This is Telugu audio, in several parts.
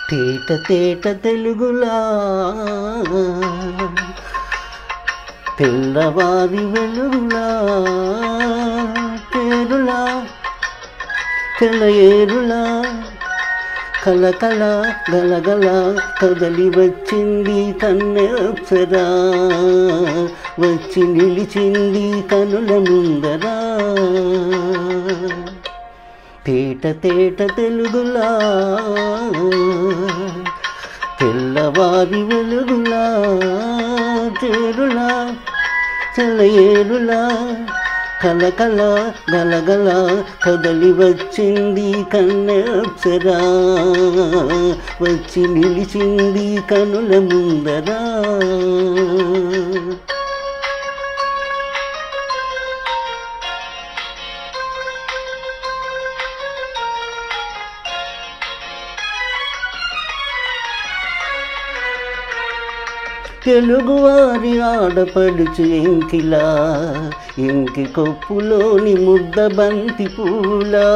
తేట తేట తెలుగులా తెల్లవారి వెలుగులా తేరులా తెల్లయేరులా కలకల గలగల కదలి వచ్చింది కన్నె అప్సరా వచ్చి నిలిచింది కనుల ముందరా తేట తేట తెలుగులా తెల్లవారి వెలుగులా చేరులా చెలయేరులా కలకల గలగల కదలి వచ్చింది కన్నె అప్సరా వచ్చి నిలిచింది కనుల ముందరా తెలుగువారి ఆడపడుచు ఎంకిలా ఇంకి కొప్పులోని ముద్ద బంతి పూలా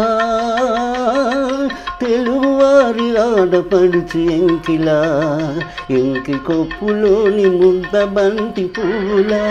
తెలుగువారి ఆడపడుచు ఎంకిలా ఇంకి కొప్పులోని ముద్ద బంతి పూలా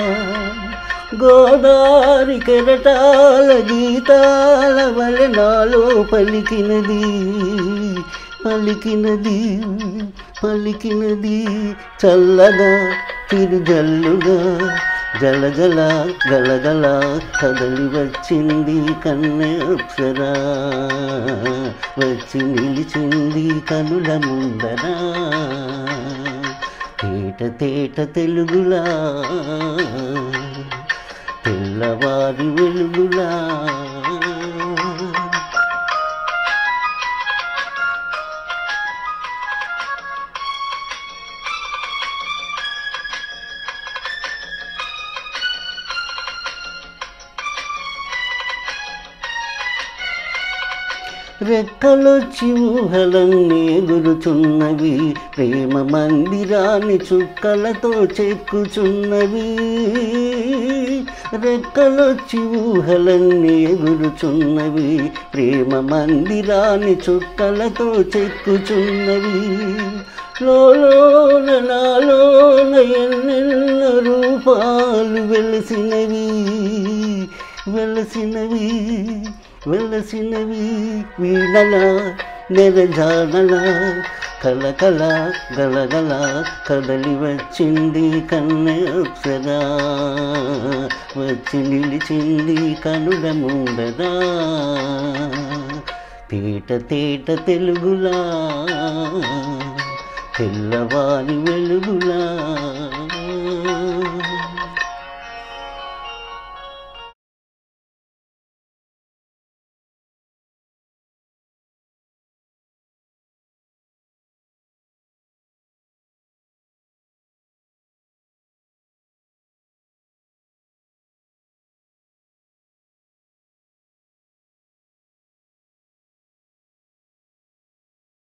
గోదారి కెరటాల గీతాల వలె నాలో పలికినది పలికినది పలికినది చల్లగా తిరుజల్లుగా జల జల గలగల కదలి వచ్చింది కన్నె అప్సరా వచ్చి నిలిచింది కనుల ముందరా తేట తేట తెలుగులా తెల్లవారి వెలుగులా రెక్కలొచ్చి ఊహలన్నీ ఎగురుచున్నవి ప్రేమ మందిరాన్ని చుక్కలతో చెక్కుచున్నవి రెక్కలొచ్చి ఊహలన్నీ ఎగురుచున్నవి ప్రేమ మందిరాన్ని చుక్కలతో చెక్కుచున్నవి లోలోన నాలోన ఎన్నెన్న రూపాలు వెలసినవి వెలసినవి వెలసినవి వీణల నెరజానల కలకల గలగల కదలి వచ్చింది కన్నె అప్సరా వచ్చి నిలిచింది కనుల ముందరా తేట తేట తెలుగులా తెల్లవారి వెలుగులా